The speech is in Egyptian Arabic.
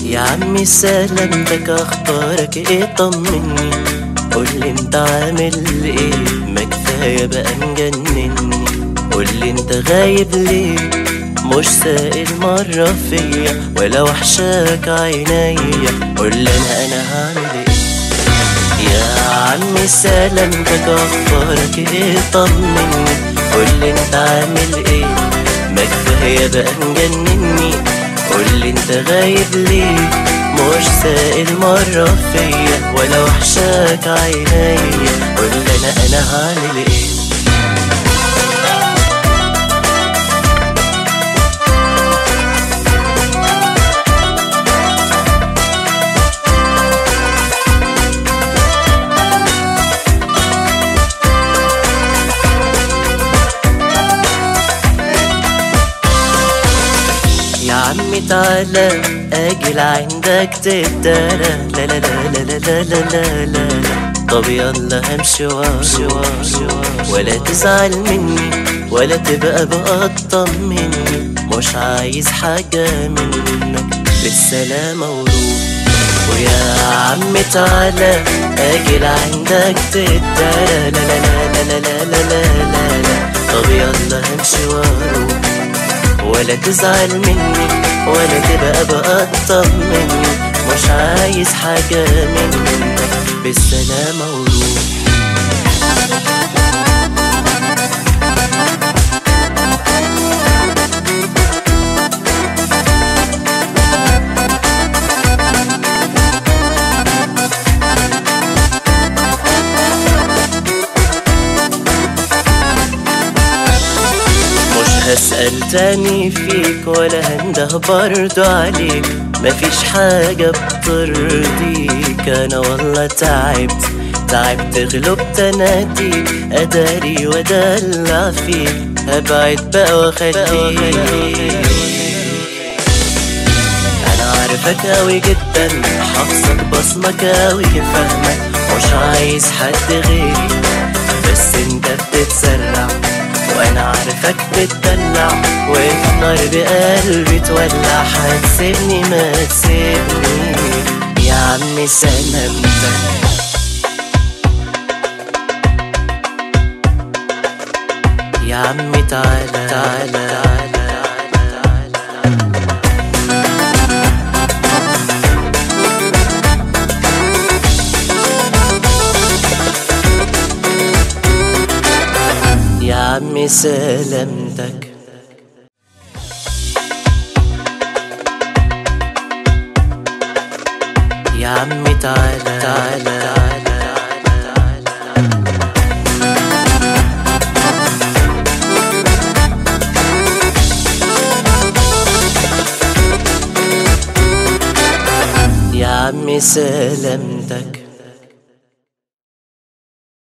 يا عمي سلامتك اخبارك ايه طمني قولي انت عامل ايه ما كفايه بقى مجنني قولي انت غايب ليه مش سائل مرة فيا ولا وحشاك عينيا قولي انا انا هعمل ايه يا عمي سلامتك اخبارك ايه طمني قولي انت عامل ايه ما كفايه بقى مجنني قولي انت غايب ليه مش سائل مرة فيا ولا وحشاك عينيا قولي انا انا هعمل ايه يا عمي تعالى اجي عندك تتدارى لا لا لا لا لا لا لا لا لا لا طب يلا همشي وراك ولا تزعل مني ولا تبقى بقى تطمني مش عايز حاجة منك بالسلامة وروح ويا عمي تعالى اجي عندك تتدارى لا لا لا لا لا لا لا لا لا طب يلا همشي واروح ولا تزعل مني ولا تبقى بقى تطمني مش عايز حاجة منك بالسلامة وروح مش هسأل تاني فيك ولا هنده برضو عليك مفيش حاجة بترضيك أنا والله تعبت تعبت غلبت أناديك أداري وأدلع فيك هبعد بقى وأخليك أنا عارفك أوي جدا حافظك بصمك أوي فاهمك مش عايز حد غيري بس انت بتتسرع وانا عارفك بتدلع وفي نار بقلبي تولع هتسيبني ما تسيبني يا عمي سلامتك يا عمي تعالى تعالى تعالى تعالى يا عمي سلامتك يا عمي تعالى تعالى تعالى يا عمي سلامتك